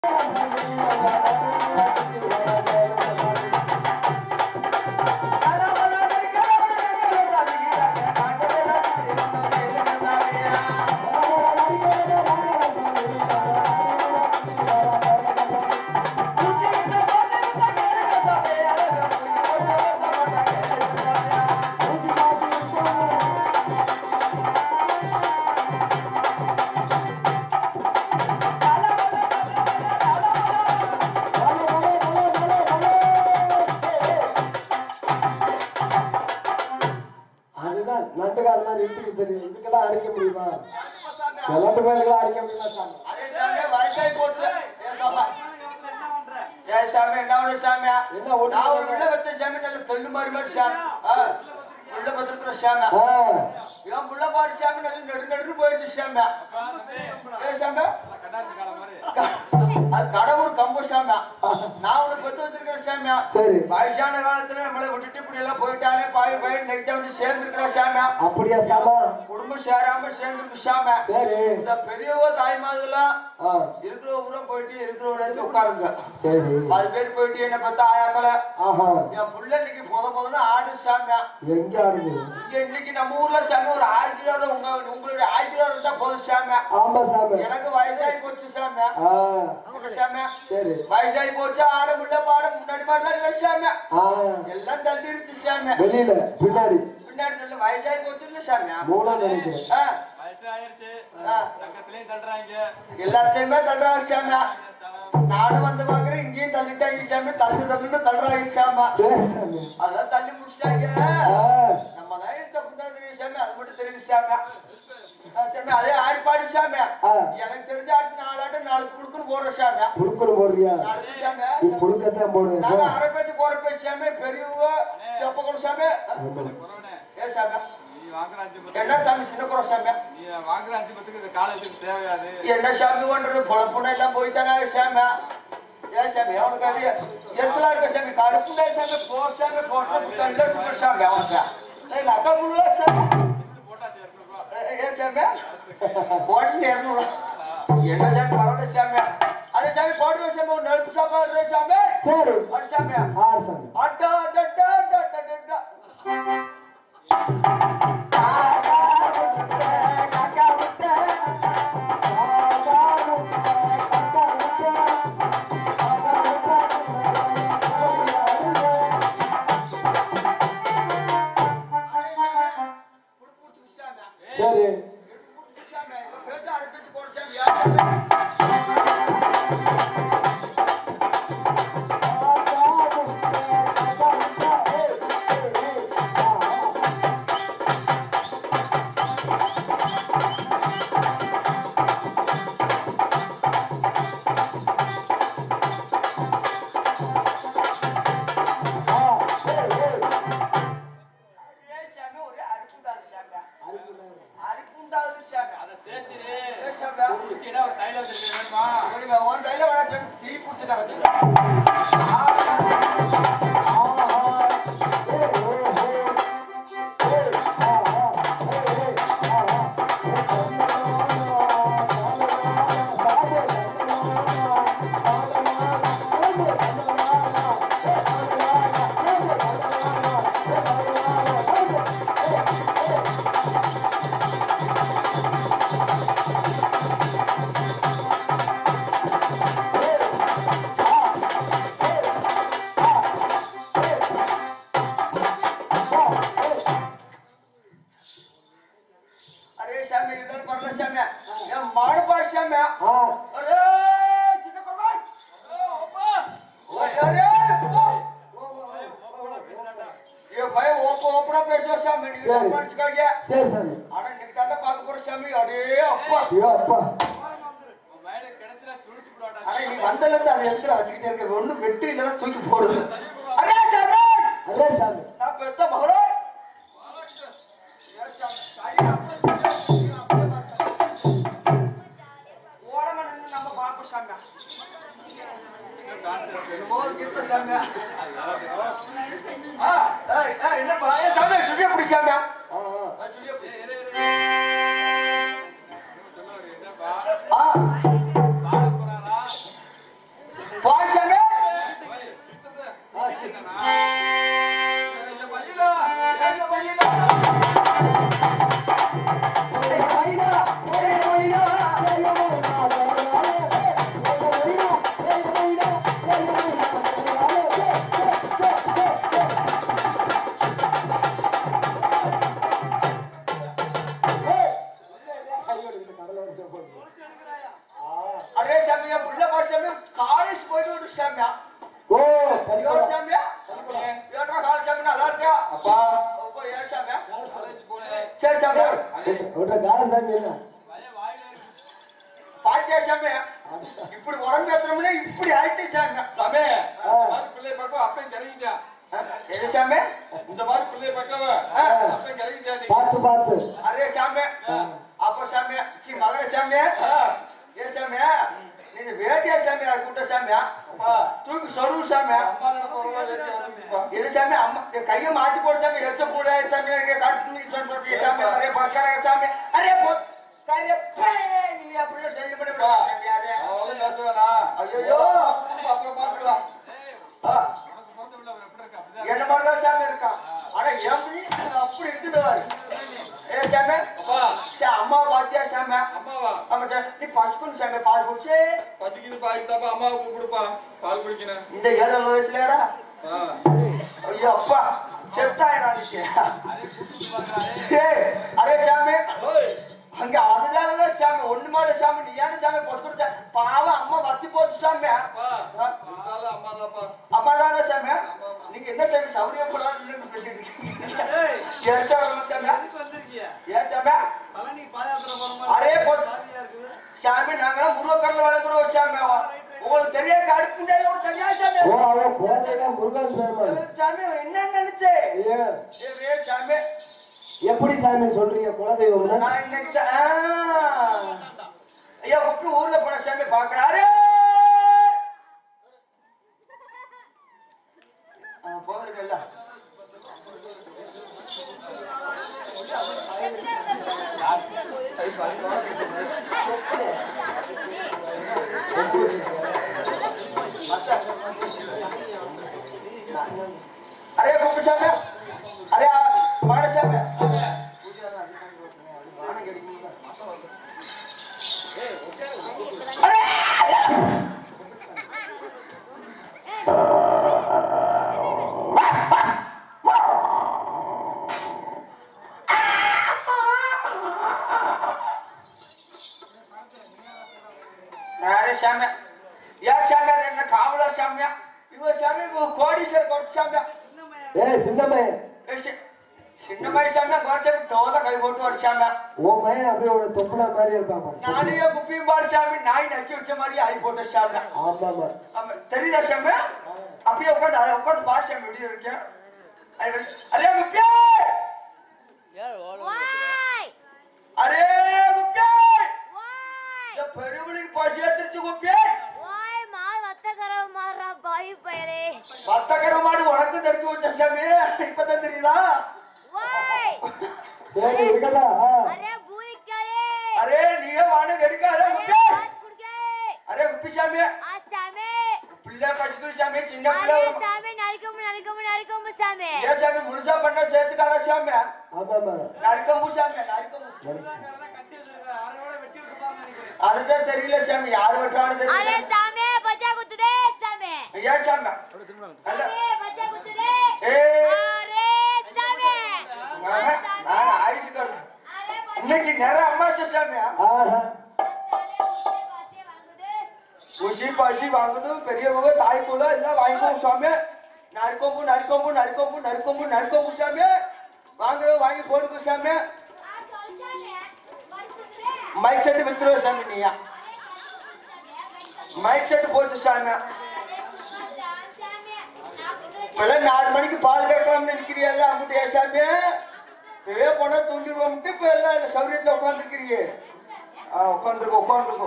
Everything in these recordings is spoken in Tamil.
அதுதான் நண்டுகால் மாதிரி இட்டுக்கு தெரியும் இதுக்கெல்லாம் அடிக்க முடியுமா கிழட்டு பயிர்களாம் அடிக்க முடியுமா சாமி அதே சாமி வயசாகி போச்சு ஏன் சாமி ஏன் சாமி என்ன ஒரு சாமியா என்ன ஒண்ணு நான் ஒரு உள்ள வச்ச சாமி நல்ல தெள்ளு மாதிரி மாதிரி சாமி ஆ, உள்ள பத்திருக்கிற சாமி ஆ, என் புள்ள பாரு சாமி நல்ல நெடு நெடுன்னு போயிடுச்சு சாமி ஏன் சாமி அது கடவுள் கம்பு சாமியா நான் உனக்கு பெத்து வச்சிருக்கிறேன் சாமியா சரி வயசான காலத்துல நம்மளை விட்டுட்டு இப்படி எல்லாம் போயிட்டானே பாய் பையன் நெக்ஸ்ட் வந்து சேர்ந்துருக்கிற சாமியா அப்படியா சாமா குடும்பம் சேராம சேர்ந்துருக்கு சாமியா சரி இந்த பெரியவோ தாய்மார்கள்லாம் ஆ இருக்கிற ஊரம் போயிட்டு இருக்கிற இடத்துல உட்காருங்க சரி அது பேர் போயிட்டு என்ன பார்த்தா ஆயாக்கல ஆஹா என் புள்ள இன்னைக்கு முத முதல்ல ஆடு சாமியா எங்க ஆடுது இங்க இன்னைக்கு நம்ம ஊர்ல சாமி ஒரு ஆயிரத்தி ரூபா உங்க உங்களுடைய ஆயிரத்தி ரூபா இருந்தா போதும் சாமியா ஆமா சாமி எனக்கு வயசாகி போச்சு சாமியா ஆ உங்க சாமியா சரி வயசாகி போச்சு ஆட முள்ள பாட முன்னாடி பாடலாம் இல்ல சாமியா ஆ எல்லாம் தள்ளி இருந்துச்சு சாமியா வெளியில பின்னாடி பின்னாடி நல்ல வயசாகி போச்சு இல்ல சாமியா மூணா நினைக்கிறேன் ஆ, வயசு ஆயிருச்சு ஆ. சங்கத்திலயும் தள்ளுறாங்க எல்லாத்தையுமே தள்ளுறாங்க சாமியா நானும் வந்து பாக்குறேன் இங்கேயும் தள்ளிட்டாங்க சாமி தள்ளு தள்ளுன்னு தள்ளுறாங்க சாமா சரி சாமி அதான் தள்ளி முடிச்சிட்டாங்க ஆ நம்ம தான் தப்பு தான் தெரியும் சாமி அது மட்டும் தெரியுது சாமி ஆ, சாமி அதே ஆடி பாடி சாமி ஆ. எனக்கு தெரிஞ்ச ஆட்டு நாலு ஆட்டு நாலு குடுக்குன்னு போடுற சாமி புழுக்கணும் போடுறியா நாலு சாமி நீ புழுக்கத்தான் போடுவேன் நாங்க அரை பேச்சு கோர பேச்சு சாமி பெரியவங்க தெப்ப கூட சாமி குறவனே, ஏ சாமி நீ வாங்குற அஞ்சு என்ன பத்துக்கு சாமி சின்ன குறை சாமி நீ வாங்குற அஞ்சு பத்துக்கு இந்த காலத்துக்கு தேவையாது என்ன சாமி பண்றது பொழப்புன எல்லாம் போயிட்டானா சாமி ஏன் சாமி அவனுக்கு அது எத்தலாம் இருக்க சாமி கடுப்புல சாமி போ சாமி போட்டு சாமி அவனுக்கு இல்ல அக்கா முழுவா சாமி போட்டாச்சு இருநூறு ரூபா ஏ- ஏன் சாமி போட்டு இரநூறு என்ன சாமி பரவாயில்ல சாமி அதே சாமி போட்டு சாமி ஒரு நெருப்பு சாப்பாடு சாமி சரி அடி சாமி ஆடு சாமி அட்டா அட்டா அட்டா அட்டா அட்டா சரி அதை தேய்ச்சிரு குச்சினா ஒரு தைலம் வச்சிருக்க வேணுமா அரே சாமி இருந்தாலும் பரவாயில்ல சாமி என் மாடு பாடு சாமி ஆ அரே சின்ன குரவாய் அரே என் பையன் ஓப்ப ஓப்பனா பேசுவா சாமி நீங்க சரி. தப்பா நினைச்சுக்காதீங்க சரி சாமி ஆனா இன்னைக்கு தாண்டா பார்க்க போற சாமி அடே அப்பா ஐயோ அப்பா உன் மேல கிணத்துல சுழிச்சு போடாடா ஆனா நீ வந்தல இருந்து அந்த இடத்துல வச்சுக்கிட்டே இருக்க ஒண்ணு வெட்டு இல்லைன்னா தூக்கி போடுது அரே சாமி அதே சாமி நான் பெத்த மகளே ஏன் சாமி? தாயே, அப்பா, தாயே, அப்பா, சாமி. ஓரமா நின்னு நம்ம பார்ப்போம் சாமி என்னமோ ஒரு கீர்த்த சாமி ஆ, ஏய், ஏய், என்னப்பா ஏய், சாமி சுழிய பிடி சாமி ஆ ஆ. ஆ, சுழிய பிடி. இரு, இரு, இரு. சொல்லுவாரு, என்னப்பா ஆ, பாட போறாரா சாமி காலேஜ் போயிட்டு ஒரு சாமியா ஓ ஐயோ பள்ளிக்கூடம். சாமியா ஏற்றா காலேஜ் சாமி நல்லா இருக்கியா அப்பா அப்போ ஏன் சாமியா சரி சாமியா உன்ட காலசாமி என்ன பாத்தியா சாமியா இப்படி உடம்பு ஏத்துறோம்னா இப்படி ஆயிட்டு சாமியா சாமி ஆ. இந்த மாதிரி பிள்ளைய பக்கம் அப்பயும் கிளம்பிட்டா எது சாமி இந்த மாதிரி பிள்ளைய பக்கம் ஆ. அப்பயும் கிளம்பிட்டா நீ பார்த்து பார்த்து அரே சாமி அப்போ சாமியா சி மகன சாமியா ஏ சாமியா நீங்க வேட்டியா சாமியா கூட்ட சாமியா தூக்கி சொருவு சாமியா அம்மா தானே போறவா வேடிக்கை வந்துச்சுப்பா இது சாமி அம்மா என் கையை மாத்தி போடு சாமி எரிச்ச கூட சாமி எனக்கு காட்டு சொல்லி சாமி அரே பச்சாட சாமி அரே போ கரே பே நீ அப்படியே சொல்லி பண்ணி விடு சாமி அரே அவன் பேச வேணாம் ஐயையோ. அப்புறம் பாத்துக்கலாம் ஆ, என்ன மாதிரி தான் சாமி இருக்கான் ஆனா எப்படி அப்படி இருக்குது பாரு ஏ சாமி அப்பா சே அம்மா பாத்தியா சாமி அம்மாவா ஆமா சாமி நீ பசுக்குன்னு சாமி பால் குடிச்சு பசிக்குது பாய்க்குதாப்பா அம்மாவை கூப்பிடுப்பா பால் குடிக்கணும் இந்த ஏழு வயசுலடா ஆ. ஐயோ அப்பா செத்தாயிடா நீ ஏய், அரே சாமி ஓய் அங்க அதனாலதான் சாமி ஒண்ணு மேல சாமி நீ ஏன் சாமி பொசு கொடுத்த பாவம் அம்மா வத்தி போச்சு சாமி அப்பா இருந்தாலும் அம்மா தான்ப்பா அம்மா தானே சாமி நீங்க என்ன சாமி சௌரியம் போடாதுன்னு பேசிட்டு இருக்கீங்க எரிச்சா வரணும் சாமி ஏன் சாமி அரே பொசு சாமி நாங்களாம் முருகக்கடல வளர்க்குறோம் சாமி உங்களுக்கு தெரியாத அடுக்க முடியாது உங்களுக்கு தெரியாது சாமி ஓ அவன் குலதெய்வம் முருகன் பெருமாள் சாமி என்ன நினைச்சே ஏன் ஏ சாமி எப்படி சாமி சொல்றீங்க குலதெய்வம்னா நான் இன்னைக்கு தான் ஆ. ஐயா குப்பி ஊர்ல போன சாமி பாக்குறாரு போயிருக்கல அரே குப்பி சாமி அரே மாட சாமி யாரே சாமியா யார் சாமியா அது என்ன காவலர் சாமியா இவ சாமி இவ கோடீஸ்வர் கொட்டு சாமியா ஏய் சின்னம்மையன் ஏ, சி- சின்ன மாதிரி சாமியா கோரசாமி தோல கை போட்டு வர சாமியா உன் மையன் அப்படியே ஒரு தொப்புளா மாதிரி இருப்பான் பாரு. நானே குப்பியும் பாரு சாமி நாய் நக்கி வச்ச மாதிரி ஆகி போட்ட சாமியா ஆமா ஆமா ஆமா, தெரியுதா சாமி அப்படியே உட்காந்து அதை உட்காந்து பாரு சாமி எப்படி இருக்கேன் அரே குப்பியா Why? அரே குப்பியா Why? இந்த பெருவழிக்கு பசி எடுத்துருச்சு குப்பியா Why? மால் வத்தகர மாறா பாய் பயலே வத்தக்கர மாடு உனக்கு தெரிஞ்சு வச்ச சாமி இப்பதான் தெரியுதா Why? சரி இருக்கதா அரே பூரிக்காலே அரே நீயே வானு எடுக்காத அரே குப்பியா பாஸ் குடுக்கே அரே குப்பி சாமி ஆ சாமி பிள்ளை பசிக்குது சாமி சின்ன அரே பிள்ளை ஒரு- சாமி நரிக்கம்பு நரிக்கம்பு நரிக்கம்பு சாமி ஏன் சாமி முழுசா பண்ண சேர்த்துக்காத சாமி ஆமா ஆமா நறுக்கம்பு சாமி நறுக்கம்பு அதுதான் தெரியல சாமி யார் வெட்டான்னு அரே தெரியல சாமி பச்சா குத்துதே சாமி ஏன் சாமி நல்ல அரே பச்சா குத்துதே ஏய். அரே சாமி நாங்க நாங்க ஆயுஷு காலம். அரே பச்சா இன்னைக்கு நிறைய அம்மாசை சாமியா ஆஹா உசி பசி வாங்குது பெரியவங்க தாய் கூட எல்லாம் வாங்கிக்கோங்க சாமி நறுக்கம்பு நறுக்கம்பு நறுக்கம்பு நறுக்கம்பு நறுக்கம்பு சாமி வாங்குற வாங்கி போட்டுக்கோ சாமி மைக் செட்டு வித்துருவ சாமி நீயா மைக் செட்டு போச்சு சாமி இப்பெல்லாம் நாலு மணிக்கு பால் கறக்கலாம்னு நினைக்கிறியல்ல அங்கிட்டு ஏன் சாமி இப்பவே போனா தூங்கிடுவோம்ட்டு இப்ப எல்லாம் சௌரியத்துல உட்காந்துருக்கிறீங்க ஆ உட்காந்துருக்கோ உட்காந்துருக்கோ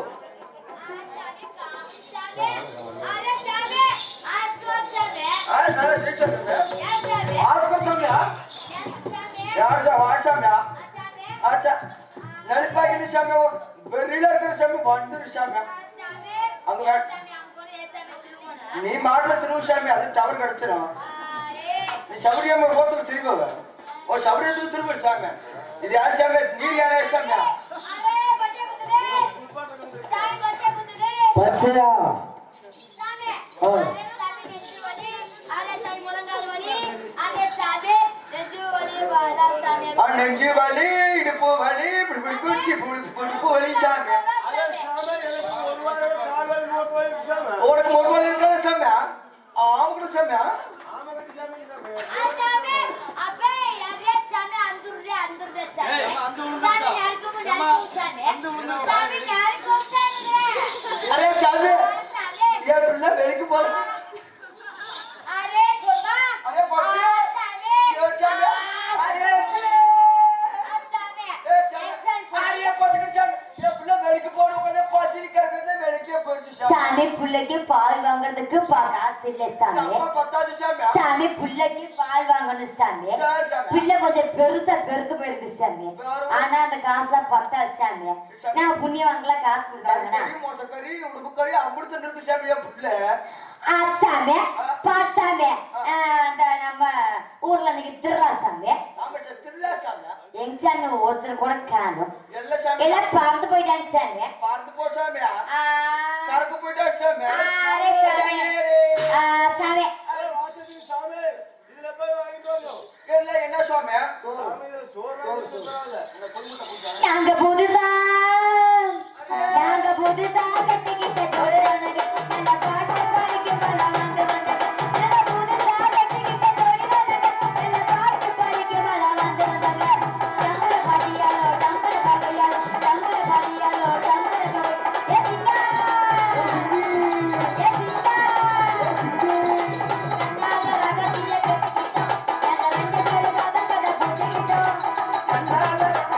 ஆ நல்லா சீட் சாமி ஆஸ்கோ சாமியா யாரு சா வா சாமியா ஆச்சா நடிப்பாக்கிட்டு சாமி வெறியில இருக்கிற சாமி வந்துரு சாமி நீ மாட்டுல திருவு சாமி அது டவர் கிடைச்சிடும் நீ சபரியம்மா போத்துக்கு திரும்ப ஓ சபரியத்துக்கு திரும்ப சாமி இது யார் சாமி நீர் யாரே சாமியா பச்சையா ஆ நெஞ்சு வலி இடுப்பு வலி இப்படி இப்படி குச்சி இப்படி இப்படி வலி சாமி சாமி உனக்கு மருமகள் இருக்காத சாமி ஆமக்கிட்ட சாமி ஆசாமி அப்பே யாரே சாமி அந்துர்ரே அந்துர்ரே சாமி சாமி யாருக்கு யாருக்கு சாமி சாமி யாருக்கு சாமி அரே சாமி சாமி என் பிள்ளை வெளிக்கு போ அரே கோமா அரே பாப்பி. சாமி ஐயோ சாமி அரே சாமி ஏ சாமி அரே பாத்துக்கிட்டு சாமி என் பிள்ளை வெளிக்கு போன கொஞ்சம் பசிரிக்க இருக்கிறது வெளிக்கே போயிடுச்சு சாமி சாமி புள்ளைக்கு பால் வாங்குறதுக்கு பா- காசு இல்ல சாமி நம்ம பத்தாது சாமி சாமி புள்ளைக்கு பால் வாங்கணும் சாமி சரி சாமி பிள்ளை கொஞ்சம் பெருசா பெருத்து போயிருக்கு சாமி ஆனா அந்த காசுலாம் பத்தாது சாமி நான் புண்ணியவாங்கலாம் காசு கொடுத்தாங்கன்னா கறி மோசக்கறி உடுப்பு கறி அமிர்தம் இருக்கு சாமி என் பிள்ளை ஆ, சாமி பா சாமி ஆ, அந்த நம்ம ஊர்ல இன்னைக்கு திருவிழா சாமி நாம திருவிழா சாமி எங்க சாமி ஒருத்தர் கூட காணும் எல்லா சாமி எல்லாம் பறந்து போயிட்டாங்க சாமி பார்த்து போ சாமி ஆ, கறக்கு போயிட்டா சாமி அரே சாமி ஆ, சாமி இல்ல என்ன சாமி நாங்க புதுசா நாங்க புதுசா கட்டிக்கிட்ட தோழனங்க நல்ல பாட்டு பாடிக்க பல வந்து வந்து நாங்க புதுசா கட்டிக்கிட்ட தோழனங்க நல்ல பாட்டு பாடிக்க பல வந்து வந்தாங்க தம்பர பாடியாலோ தம்பர பாடியாலோ தம்பர பாடியாலோ தம்பர பாடி ஏ சிங்கா ஏ சிங்கா நாங்க ரகசிய கட்டிக்கிட்டோம் நாங்க ரெண்டு பேரும் கதை கதை புடிச்சிக்கிட்டோம்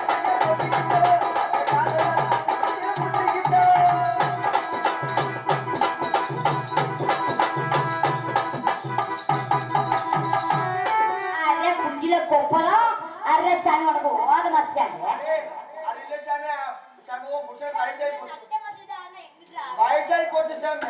అరే కుంగిలో కుప్పలో అరే సామి మనకు ఓద మర్చాలి வயசாகி சாமி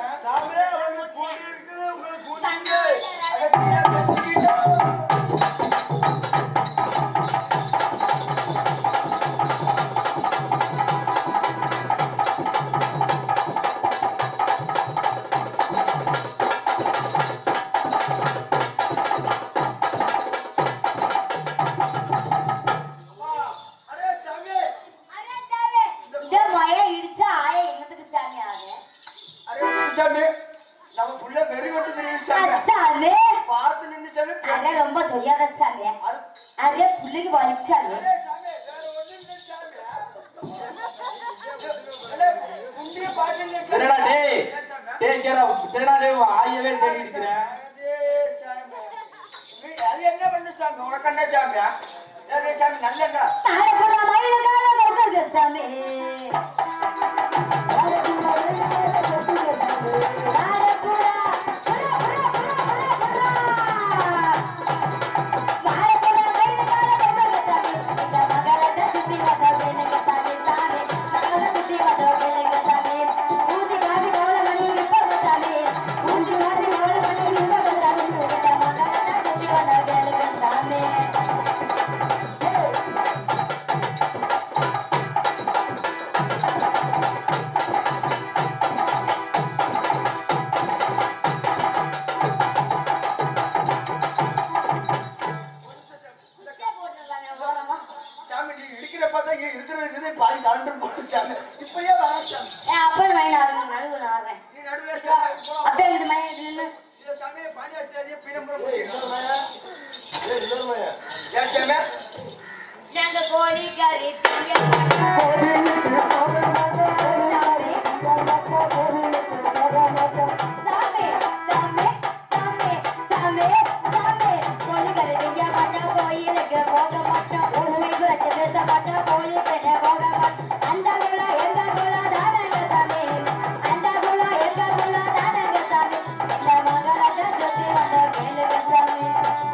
அரே சாமி ఇదే మయ ఇడిచా ఆయ ఎన్నதுக்கு சாமி ஆகு அரே சாமி நம்ம புள்ள வெறி கொண்டு தெரியும் சாமி சாமி பார்த்து நின்னு சாமி అరే ரொம்ப சொல்லாத சாமி அது అరే పుల్లికి వలిచాలి அரே சாமி வேற ஒண்ணும் இல்ல சாமி அரே குண்டிய பாட்டு இல்ல சாமி என்னடா டேய் ஏன் சாமி டேய் கேரா என்னடா டேய் ஆயவே தேடி இருக்கிறேன் அரே சாமி நீ அது என்ன பண்ணு சாமி உனக்கு என்ன சாமி அரே சாமி நல்ல ఆడపుర మైలగాల దొరకదు సామి ఆడపుర పుర పుర పుర పుర పుర ఆడపుర మైలగాల దొరకదు సామి ఇంద మగలట సుత్తి వద వెలగ సామి సామి మగల సుత్తి వద వెలగ సామి ఊసి గాడి గోల మణి విప్పగ సామి ఊసి గాడి గోల మణి విప్పగ సామి ఇంద మగలట సుత్తి వద వెలగ సామి சாமி நீ இடிக்கிற பார்த்தா இங்க இருக்கிற இருக்கிறதே பாதி கலண்டு போகும் சாமி இப்பயே வர சாமி அப்பன் மயன் ஆடுங்க நடுவில் ஆடுறேன் நீ நடுவுல சாமி போலாம். அப்பே இந்த மயன் நின்று இந்த சாமி பாதி ஆச்சு பீனம்புரம் போயிடலாம் ஏன் சாமி நாங்க கோழி கறி திங்க சாமி சாமி சாமி சாமி சாமி கோழி கறி திங்க மாட்டோம் கோயிலுக்கு போக மாட்டோம் உண்மைக்கு வச்சு பேச மாட்டோம் கோயிலுக்கு போக மாட்டோம் அந்த குல எங்க குல தானங்க சாமி அந்த குல எங்க குல தானங்க சாமி இந்த மகளத்தை சுத்தி வந்த கேளுங்க சாமி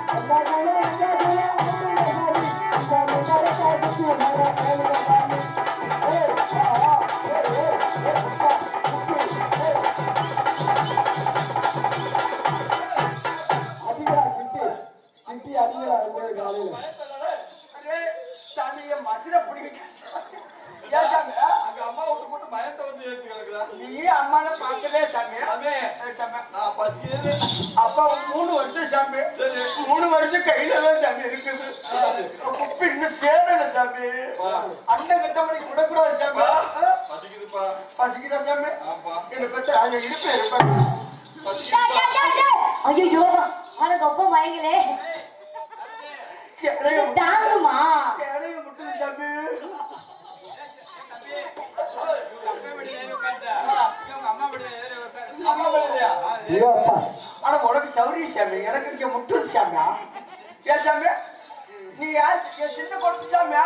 அடிகளா கிட்டி கிட்டி அடிகளா ரெண்டு பேரும் காலையில அரே சாமி என் மசிர பிடிக்கிட்டா சாமி ஏன் சாமி அங்க அம்மா விட்டு போட்டு பயத்தை வந்து ஏத்தி கிடக்குறா நீ அம்மான பார்க்கவே சாமி சாமி ஏய் சாமி நான் பசிக்குது அப்பா மூணு வருஷம் சாமி சரி. மூணு வருஷம் கையில தான் சாமி இருக்குது குப்பி இன்னும் சேரல சாமி அண்ணன் கட்ட மணி விடக்கூடாது சாமி பசிக்குதுப்பா பசிக்குதா சாமி ஆப்பா என்ன பத்தி ராஜா இடுப்பு இருப்பேன் பசிக்குதுப்பா ஐயோ உனக்கு ஒப்ப மயங்களே சேலைய தாங்குமா சேலைய முட்டுது சாமி அம்மா வருதுயா ஐயோ அப்பா ஆனா உனக்கு சௌரிய சாமி எனக்கு இங்க முட்டுது சாமியா ஏன் சாமி நீ யார் என் சின்ன கொடுப்பு சாமியா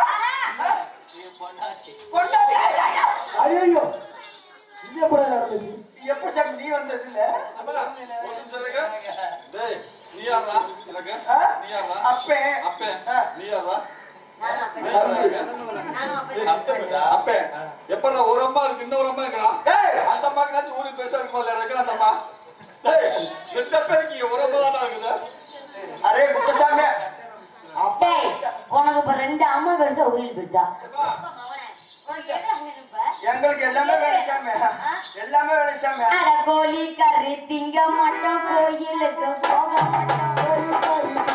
கொண்டாடி ஐயோ இது எப்படி நடந்துச்சு எப்ப சாமி நீ வந்தது இல்ல அப்பா, ஒரு நிமிஷம் இருங்க. டேய், நீ யார்றா? எனக்கு? ஆ? நீ யார்றா? அப்பே அப்பே, ஆ. நீ யார்றா? நானும் அப்ப- நீ யார்றா இருக்க? நானும் அப்ப- டேய், அத்தை, அப்பே, எப்படிடா ஒரு அம்மா இருக்கு இன்னொரு அம்மா இருக்கா டேய் அந்த அம்மாக்கு ஊருக்கு பெருசா இருக்கும் போது எனக்கு அந்த அம்மா டேய் ரெண்டு அப்பா இருக்கீங்க ஒரு அம்மா தானே இருக்குது அரே குப்பசாமி டேய், உனக்கு இப்ப ரெண்டு அம்மா பெருசா உயிர் பெருசா எப்பா, உனக்கு என்ன வேணும் இப்ப? எங்களுக்கு எல்லாமே வேணும் சாமி எல்லாமே வேணும் சாமி அட கோழி கறி திங்க மாட்டோம் கோயிலுக்கு போக மாட்டோம்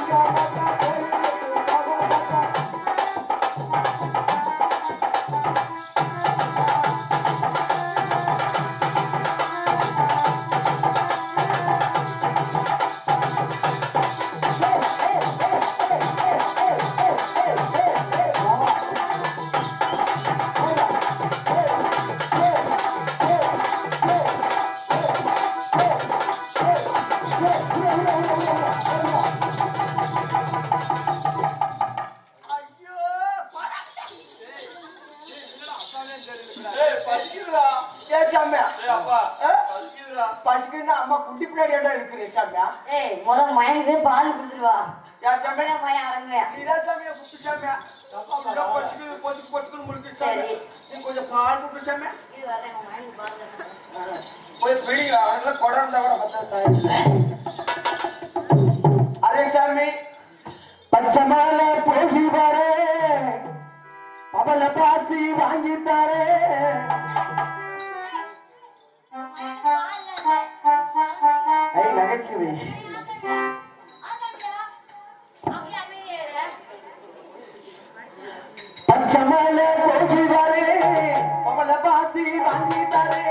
ஐயோ டேய் பசிக்குதுடா சரி சாமி டேய் அப்பா ஆ? பசிக்குதுடா பசிக்குன்னா அம்மா குட்டி பின்னாடி ஏன்டா இருக்கிறேன் சாமியா ஏய் முத மயனுக்கு பால் கொடுத்துருவா யார் சாமி அப்படியே மயம் அடங்குவேன் நீதான் சாமியா குட்டி சாமியா அம்மா பசிக்குது பொச்சுக்கு பொச்சுக்கு முடிக்கு சாமி சரி. நீ கொஞ்சம் பால் குடி சாமி இது வரேன் உன் மயனுக்கு பால் தரேன். போய் பிடி அவனுக்கு குடம் இருந்தா கூட பத்தா அரே சாமி பச்சை மாலை போகி பாரு அவளை பாசி வாங்கி தாரே உன் மயனுக்கு பால் தரேன். ஐ நகைச்சுவை ஆமாண்டா. அப்படியே அமைதியா இரு. பச்சை மாலை போகி பாரு அவளை பாசி வாங்கி தாரே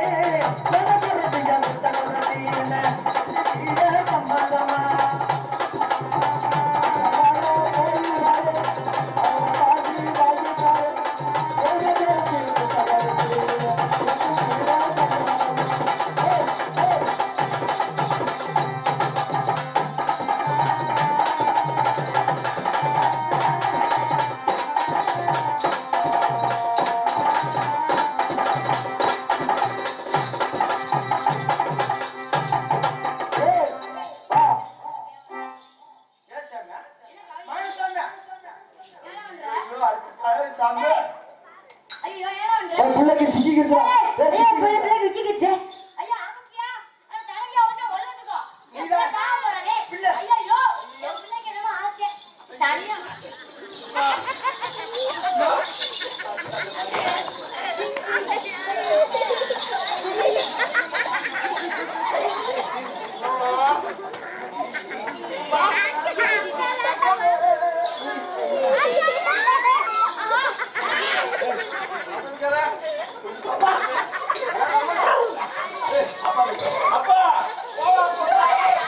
சம்மதமா ஏன் சாமியா மழை சாமியா என்ன பண்ற? ஐயோ, அதுக்கு அழகு சாமி ஐயோ, என்ன பண்ற? என் பிள்ளைக்கு சிக்கிக்கிச்சுடா ஏய், ஏய், ஏய், பிள்ளை, சிக்கிக்கிச்சு. பிள்ளை விக்கிக்கிச்சு. ஐயா, அமுக்கியா? அட, தலைவியா, உன்னை ஒழுங்குத்துக்கோ. என் பிள்ளை நீதான். சாவ போறா, டேய். பிள்ளை. ஐயையோ, என் பிள்ளைக்கு என்னமோ ஆச்சு. சரியா? இருக்காதா? கொஞ்சம் சாப்பாடு. ஏய், அப்பா அப்பா போடா, போடா.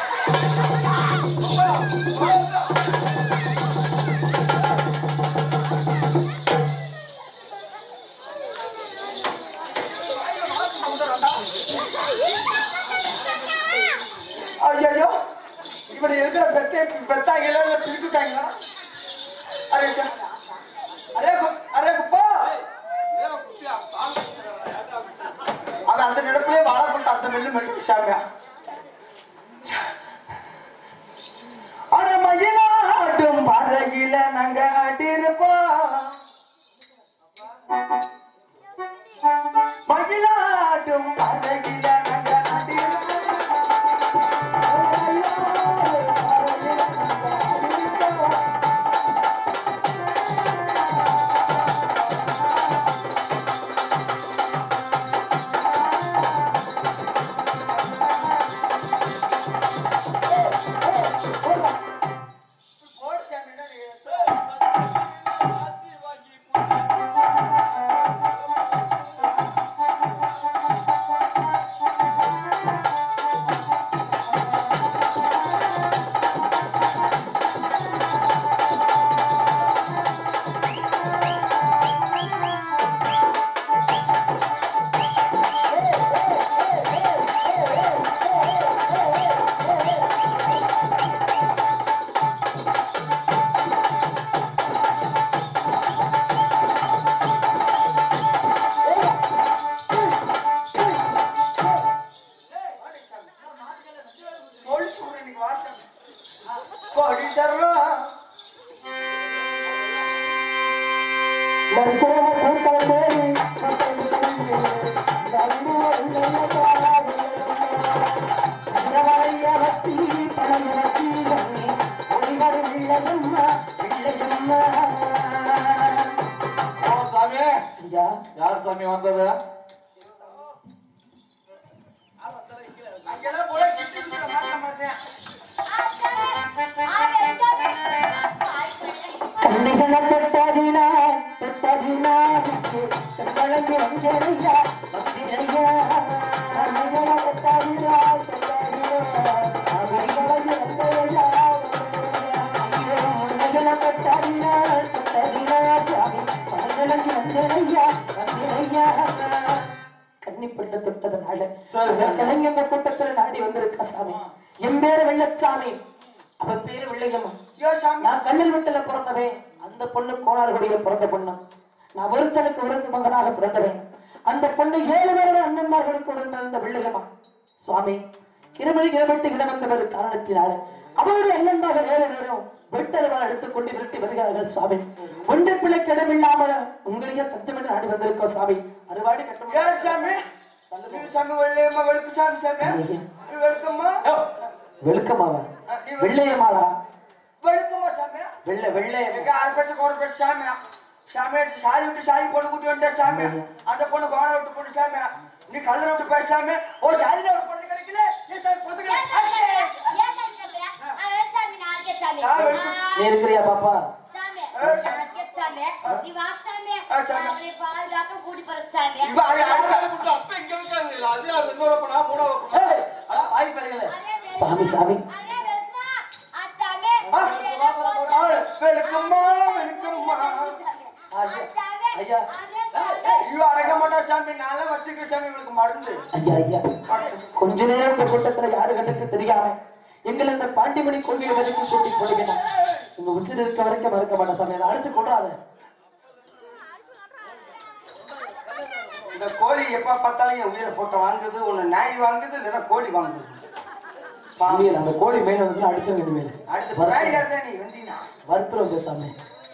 ஐயோ இப்படி இருக்கிற பெத்தை பெத்தாங்களா இல்ல பிரிச்சுட்டாங்களா அரே சார் அரே கு- அரே குப்பா ஏன் குட்டியா, பால் அவன் அந்த நிலப்பிலே வாழப்பட்ட அந்த நெல்லு மெட்டு சாமியா அரை மயிலாட்டும் பறகில நாங்க அடிருப்போம் மயிலாட்டும் பறகில நாங்க அடிருப்போம் ஆ நீங்க வா சாமி கோடீஸ்வரம் நற்குண கூட்டம் கோரி மக்கள் கலந்து நம்பு இரவரைய வச்சி பழம் வச்சி ஒளிவர் வெள்ளையம்மா வெள்ளையம்மா ஓ சாமி ஐயா யார் சாமி வந்தது அங்கெல்லாம் போல கிட்டி கிட்ட மாட்ட மாட்டேன் கண்ணிகள தொட்டதினா தொட்டதினா கண்களங்கு வந்தனையா வந்தனையா கண்ணிகள தொட்டதினா தொட்டதினா கண்களங்கு வந்தனையா கண்ணிகள தொட்டதினா தொட்டதினா சாமி கண்களங்கு வந்தனையா வந்தனையா கன்னிப்பட்டு தொட்டதனால சரி, சரி. கலைஞங்க கூட்டத்தில் நாடி வந்திருக்க சாமி என் பேரு வெள்ளச்சாமி அவ பேரு வெள்ளையம்மா ஐயோ சாமி நான் கல்லூர் வீட்டுல பிறந்தவன் அந்த பொண்ணு கோணார்குடியில பிறந்த பொண்ணு நான் ஒருத்தனுக்கு ஒருத்த மகனாக பிறந்தவன் அந்த பொண்ணு ஏழு பேரோட அண்ணன்மார்களுக்கு உடன் பிறந்த பிள்ளைகமா சுவாமி கிருமதி கிரமட்டு கிடமந்தவர் காரணத்தினால அவருடைய அண்ணன்மார்கள் ஏழு பேரும் வெட்டர்கள் எடுத்துக்கொண்டு விரட்டி வருகிறார்கள் சுவாமி ஒன்று பிள்ளைக்கு இடமில்லாமல் உங்களையே தச்சமிட்டு நாடி வந்திருக்கோம் சுவாமி அறுவாடி கட்டம் ஏன் சாமி நீ சாமி வெள்ளையம்மா வெளுக்கு சாமி சாமி நீ வெளுக்கம்மா வெளுக்கமாவா ஆ, நீ வெளு- வெள்ளையமாடா வெளுக்கம்மா சாமி வெள்ளை வெள்ளையம்மா எங்க அரை பேச்ச கோர பேச்ச சாமி சாமி சாதி விட்டு சாதி பொண்ணு கூட்டி வந்துட்டார் சாமி அந்த பொண்ணு கோண விட்டு பொண்ணு சாமி நீ கல்லற விட்டு போய் சாமி ஒரு சாதியில ஒரு பொண்ணு கிடைக்கல நீ சாமி பொசுக்கல நீ இருக்கிறியா பாப்பா இப்ப அது அடுத்த அப்ப இங்க இருக்காங்க அது யார் இன்னொரு பொண்ணா மூணாவது பொண்ணா ஏய், அட பாய் பிள்ளைகளே. சாமி சாமி வெளுக்கம்மா வெளுக்கம்மா ஐயா ஐயோ அடக்க மாட்டா சாமி நான்லாம் வச்சுக்க சாமி இவளுக்கு மருந்து ஐயா ஐயா கொஞ்ச நேரம் இந்த கூட்டத்துல யாரு கண்ணுக்கு தெரியாம எங்களை இந்த பாண்டிமணி கோவில் வரைக்கும் கூட்டி போடுகிறேன் உங்க உசிர் இருக்க வரைக்கும் மறக்க மாட்டேன் சாமி அதை அடிச்சு கொள்றாத இந்த கோழி எப்ப பார்த்தாலும் என் உயிரை போட்ட வாங்குது உன்னை நாய் வாங்குது இல்லைன்னா கோழி வாங்குது சாமியில் அந்த கோழி மேல வந்து அடிச்சிருங்க இனிமேல் அடுத்து நாய் இருந்தா நீ வந்தீங்கன்னா வருத்துறோம் பேசாம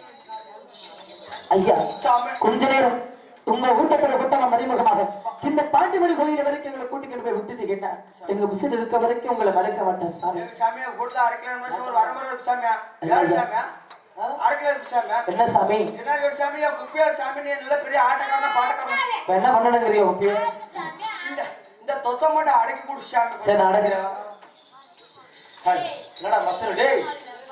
ஐயா சாமி கொஞ்ச நேரம் உங்க கூட்டத்தோட கூட்டமா மறைமுகமாக இந்த பாண்டிமணி கோயில் வரைக்கும் எங்களை கூட்டிக்கிட்டு போய் விட்டுட்டு கேட்டா எங்க உசிர் இருக்க வரைக்கும் உங்களை மறக்க மாட்டேன் சாமி எங்க சாமியை கொடுத்து அரை கிலோ நிமிஷம் ஒரு வரமுறை இருக்கு சாமியா ஏழு சாமியா அரை கிலோ இருக்கு சாமியா என்ன சாமி என்ன ஒரு சாமி என் குப்பியார் சாமி நீ நல்ல பெரிய ஆட்டக்காரனா பாட்டக்காரனா இப்ப என்ன பண்ணணுங்கிறியோ உப்பிய இந்த இந்த தொத்த மட்டும் அடக்கி குடிச்சு சாமி சரி நான் அடக்கிறேன் ஹாய். என்னடா மசரு டேய்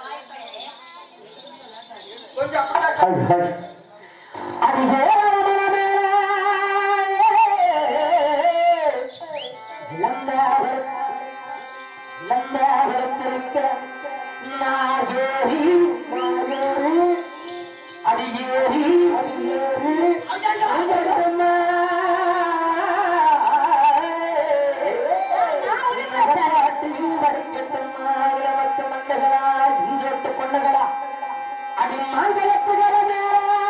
கொஞ்சம் அப்படிதான் சாமி ஹாய் ஹாய் அடியே மனமே இளந்தாவல் இளந்தாவலத்திருக்க நாகேரி நாகேரி அடியேரி அடியேரி ஐயம்மா. வடநாட்டு வடக்கெட்டுமா இளவச்ச மண்டகளா இஞ்சோட்டு பொண்ணுகளா அடி மாங்கலத்துகளமே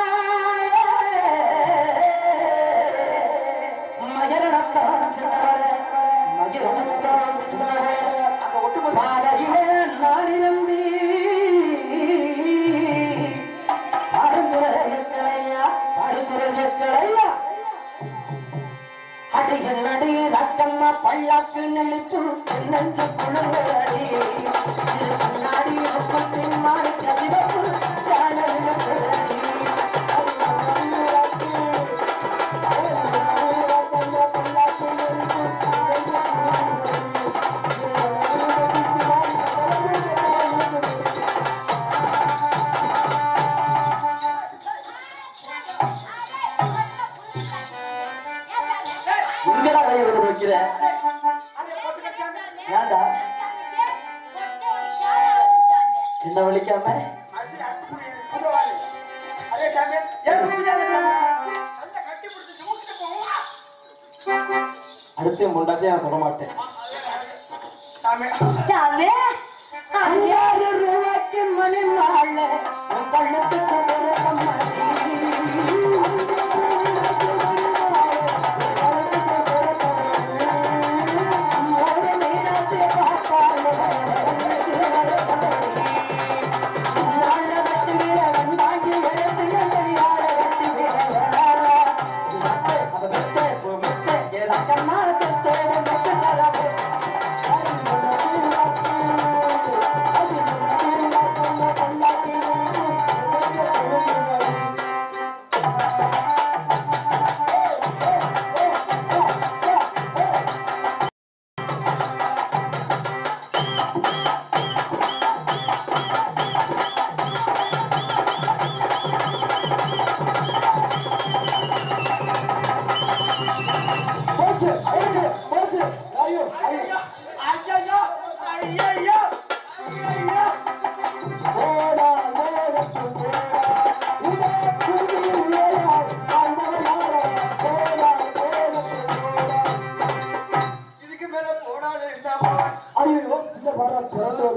மகரணத்தான் சின்னவளே மகிழத்தான் சின்னவளே அந்த ஒட்டுமொத்த பாடகிலே நானிருந்தி பாடுமுறையக்களையா பாடுமுறையக்களையா அடிகள் நடி ரக்கம்மா பல்லாக்கு நெளிப்பு நெஞ்சு குழுவடி நாடி முப்பத்தின் மாணிக்க சிவப்பு சாணல் எங்கடா கை விட்டு வைக்கிற அந்த பொசுக்க சாமி ஏன்டா என்ன வலிக்காம அசி அத்து புதவாளி அதே சாமி ஏன் குடிதானே சாமி நல்ல கட்டி பிடிச்சி தூக்கிட்டு போவோம் அடுத்து முண்டாட்டி நான் சொல்ல மாட்டேன் சாமி ஐயாயிரம் ரூபாய்க்கு மணி மாலை உன் கண்ணத்துக்கு ஒரு கம்மடி. அம்மோடு மீனாட்சியை பார்த்தாலே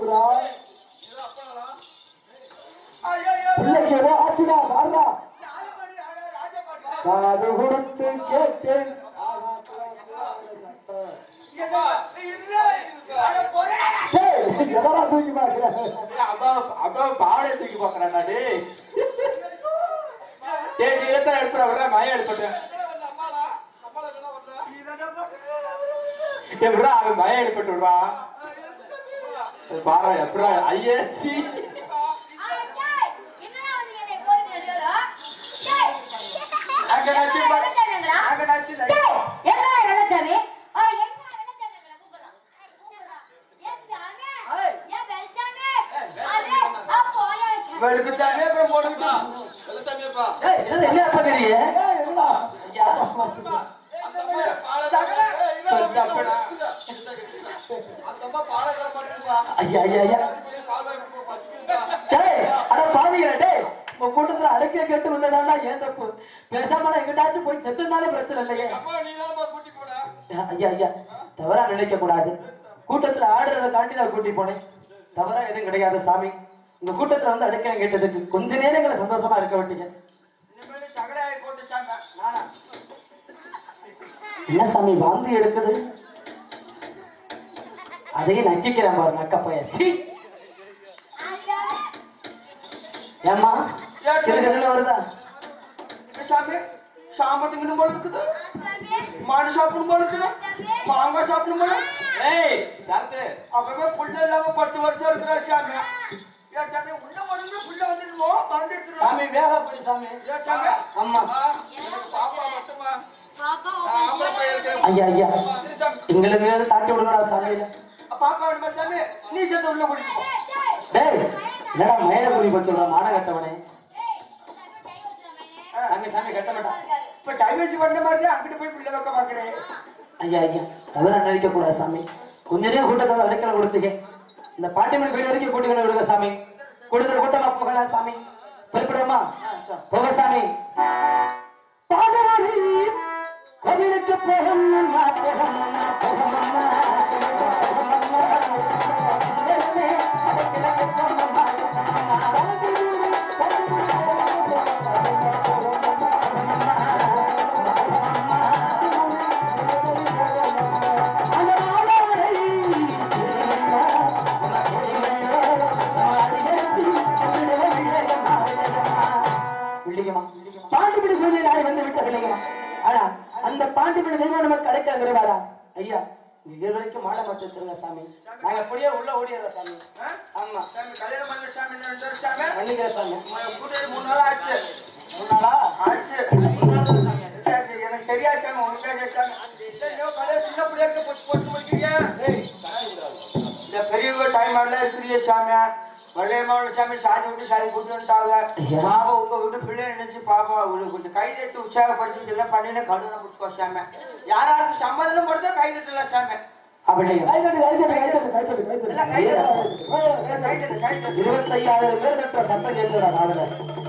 போகுதுடா பிள்ளைக்கு ஏதோ ஆச்சுடா வாடா காது கொடுத்து கேட்டேன் டேய், எதடா தூக்கி பாக்குற அப்பா பாடைய தூக்கி பாக்குறேன் நாடு டேய் நீ எத்தனை எடுத்துற விடுற மய எடுப்பட்டேன் டேய் விடுறா அவன் மய எடுப்பட்டு விடுறா பாரு எப்படா ஐயே சீ அங்க நச்சு பாரு. அங்க நச்சு லை- வெளுக்கு சாமி அப்புறம் போட்டுக்கிட்டு ஏய், என்னது என்ன அப்பா பெரிய ஐயா ஐயா ஐயா ஐயா டேய் அட பாவியா டேய் உங்க கூட்டத்துல அடக்கிய கேட்டு வந்ததாண்டா ஏன் தப்பு பேசாம எங்கிட்டாச்சும் போய் செத்துனாலே பிரச்சனை இல்லையே ஐயா ஐயா தவறா நினைக்க கூடாது கூட்டத்துல ஆடுறத தாண்டி நான் கூட்டி போனேன் தவறா எதுவும் கிடையாது சாமி உங்க கூட்டத்துல வந்து அடைக்கலம் கேட்டதுக்கு கொஞ்ச நேரங்களை சந்தோஷமா இருக்க விட்டீங்க இனிமேல் சகடாயை போட்டு சாமி நானா என்ன சாமி வாந்தி எடுக்குது அதையும் நக்கிக்கிறேன் பாரு நக்கப்பைய சீ ஏம்மா சிறுகல்ல வருதா என்ன சாமி சாம்பத்துக்கு போல இருக்குது மாடு சாப்பிடும் போல இருக்குது மாங்காய் சாப்பிடும் போல ஏய் சார்த்து அப்பவே புள்ள இல்லாம பத்து வருஷம் இருக்கிறா சாமி ஏன் சாமி உள்ள உடனே புள்ள வந்துடுமோ வந்துடுறோம் சாமி வேக போய் சாமி ஏன் சாமி அம்மா பாப்பா மட்டுமா ஆம்பளை பையன் இருக்கிற ஐயா ஐயா வந்துரு சாமி எங்களுக்கு தாட்டி விடுங்கடா சாமியில பாப்பா வேணுமா சாமி நீ சேர்த்து உள்ள கூட்டிட்டு போ டேய் என்னடா மயில குடி போச்சுடா மான கட்டவனே சாமி சாமி கட்ட மாட்டான் இப்ப டைவர்ஸ் பண்ண மாதிரி தான் அங்கிட்டு போய் புள்ள வைக்க பாக்குறேன் ஐயா ஐயா தவறா நினைக்க கூடாது சாமி கொஞ்ச நேரம் கூட்டத்தை அடைக்கல கொடுத்துக்க இந்த பாட்டிமணி கோயில் வரைக்கும் கூட்டிக்கணும் விடுங்க சாமி கூடுதல் கூட்டமா போகலாம் சாமி புறப்படுமா போக சாமி பாடவாடி கோவிலுக்கு போகணும்னா போகணும்னா போகணும்னா பாண்டிபடி சொல்லி நாளை வந்து விட்ட பிள்ளைங்க ஆனா அந்த பாண்டிபடி தெய்வம் நமக்கு கிடைக்க விரும்பாரா ஐயா இது வரைக்கும் மாட மத்த வச்சிருங்க சாமி நாங்க அப்படியே உள்ள ஓடிடுறோம் சாமி ஆமா சாமி கல்யாணம் பண்ண சாமி என்ன ரெண்டு வருஷம் சாமி மன்னிக்கிற சாமி கூட்டிட்டு மூணு நாள் ஆச்சு முன்னாளா ஆச்சு சரி, சரி, எனக்கு தெரியாது சாமி உனக்கு தெரியாது சாமி சரி, நீ கல்யாணம் சின்ன பிள்ளையா இருக்க போட்டு போட்டு முடிக்கிறீங்க இந்த பெரியவங்க டைம் ஆடல இருக்கிறீங்க சாமி வள்ளையம்மாவோட சாமி சாதி விட்டு சாதி கூட்டு வந்துட்டாங்க பாபா உங்க வீட்டு பிள்ளை நினைச்சு பாப்பா உங்களுக்கு கொஞ்சம் கை தட்டு உற்சாகப்படுத்தி எல்லாம் பண்ணின கடுதனை முடிச்சுக்கோ சாமி யாராருக்கு சம்மதம் படுத்தோ கை தட்டல சாமி அப்படிங்க எல்லாம் கை தட்டு கை தட்டு கை தட்டு இருபத்தையாயிரம் பேர் தட்டுற சத்தம் கேட்கிறா காதுல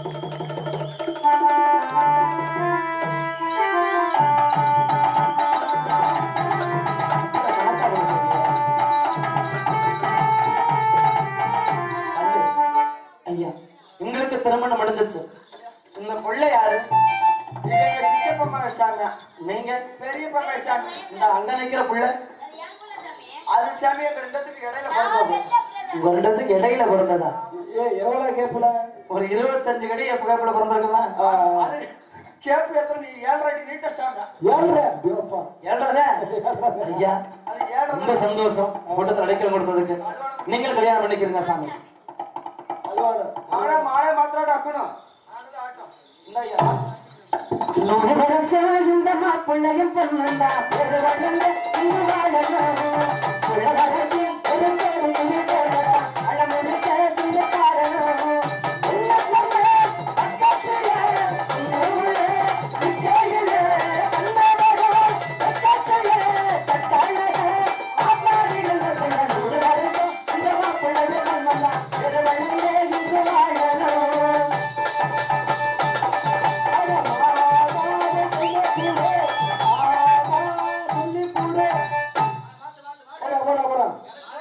ஐயா எங்களுக்கு திருமணம் முடிஞ்சிச்சு இந்த பிள்ளை யாரு இது எங்க சித்தப்பா மகன் சாமி நீங்க பெரியப்பா மகன் சாமி இந்த அங்க நிக்கிற புள்ள அது சாமி எங்க ரெண்டத்துக்கு இடையில பிறந்தது உங்க ரெண்டுத்துக்கு இடையில பிறந்ததா எவ்வளவு கேப்புல ஒரு இருபத்தஞ்சு கடி புகைப்பட பிறந்திருக்குமா அது கேப்பு எத்தனை நீ ஏழரை அடி நீட்ட சாமி ஏழ்ற அப்பா ஏழ்றதே ஐயா அது ஏழரை ரொம்ப சந்தோஷம் கூட்டத்தில் அடைக்கல் கொடுத்ததுக்கு நீங்கள் கல்யாணம் பண்ணிக்கிறீங்க சாமி அதுவான ஆனா மாலை மாத்திரம் ஆக்கணும் ஆனது ஆட்டம் இந்த ஐயா நூறு வருஷம் இந்த மாப்பிள்ளையும் பொண்ணுண்டா பெரு வளர்ந்து இங்கு வாழணும் சுழ வளர்ச்சி ஒரு சேரி போடலாம் அழமுடிக்க சிறு காரணம் உள்ளத்துல, பக்கத்துல, ஊருல, விக்கையில, கண்ணவரோ, பக்கத்துல, கட்டாயக, ஆப்பாடிகள் சொல்ல நூறு வருஷம் இந்த மாப்பிள்ளையும் பொண்ணுண்டா பெரு வளர்ந்து இங்கு வாழணும் போடா போடா போடா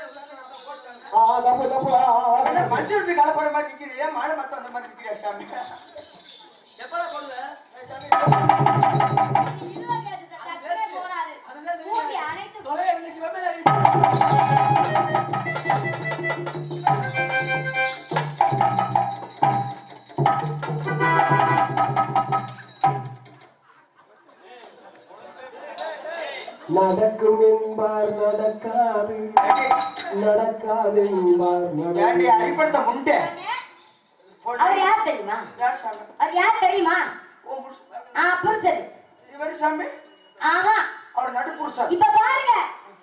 ஆ தப்பு தப்பு ஆ, ஆ, ஆ. என்ன மஞ்சள் கலப்பட மாதிரி நிக்கிறியா மாடு மத்த அந்த மாதிரி நிக்கிறியா சாமி எப்படா கொல்ல இதுவா கேட்டு சார், டக்குனே போனாரு. அதுதான் கூட்டி தெரியும் அனைத்து தொலைய இன்னைக்கு வெம்மல நடக்கும் என்பார் நடக்காது நடக்காது என்பார் ஏண்டி நடக்கும் அடிப்படுத்த முண்டே அவர் யார் தெரியுமா யார் சாமி அவர் யார் தெரியுமா உன் புருஷன். ஆ புரிச்சது இவரு சாமி ஆஹா அவர் நடுப்புருஷன் இப்ப பாருங்க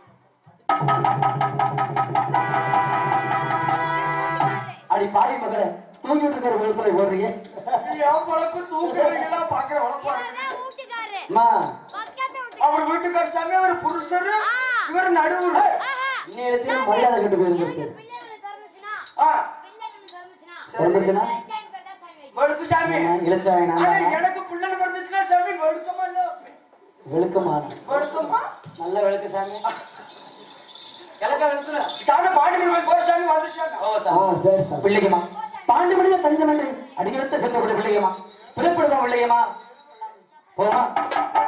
அடி பாவி மகளே தூங்கிட்டு இருக்கிற விழுப்புரை ஓடுறியே என் பொழப்பு தூக்குறவங்கெல்லாம் பாக்குற வளப்பா அம்மா அவர் வீட்டுக்கார சாமி அவர் புருஷரு இவர் நடுவுரு இன்னும் மரியாதை கட்டு போயிருக்கு ஆ பிறந்துச்சுன்னா வெளுக்கு சாமி இளைச்சாயனா ஆனா எனக்கு பிள்ளை பிறந்துச்சுன்னா சாமி வெளுக்கமா இல்ல வெளுக்கமான வெளுக்கமா நல்ல வெளுக்கு சாமி கிழக்க வெளுத்துற சாமி பாண்டி மணி போற சாமி வந்துச்சாங்க ஓ ஆ சாமி சரி சார் பிள்ளைகமா பாண்டு மணியில தஞ்சமன்றி அடிக்க வைத்த சென்றபடி பிள்ளைகமா பிறப்பிடுமா பிள்ளைகமா போமா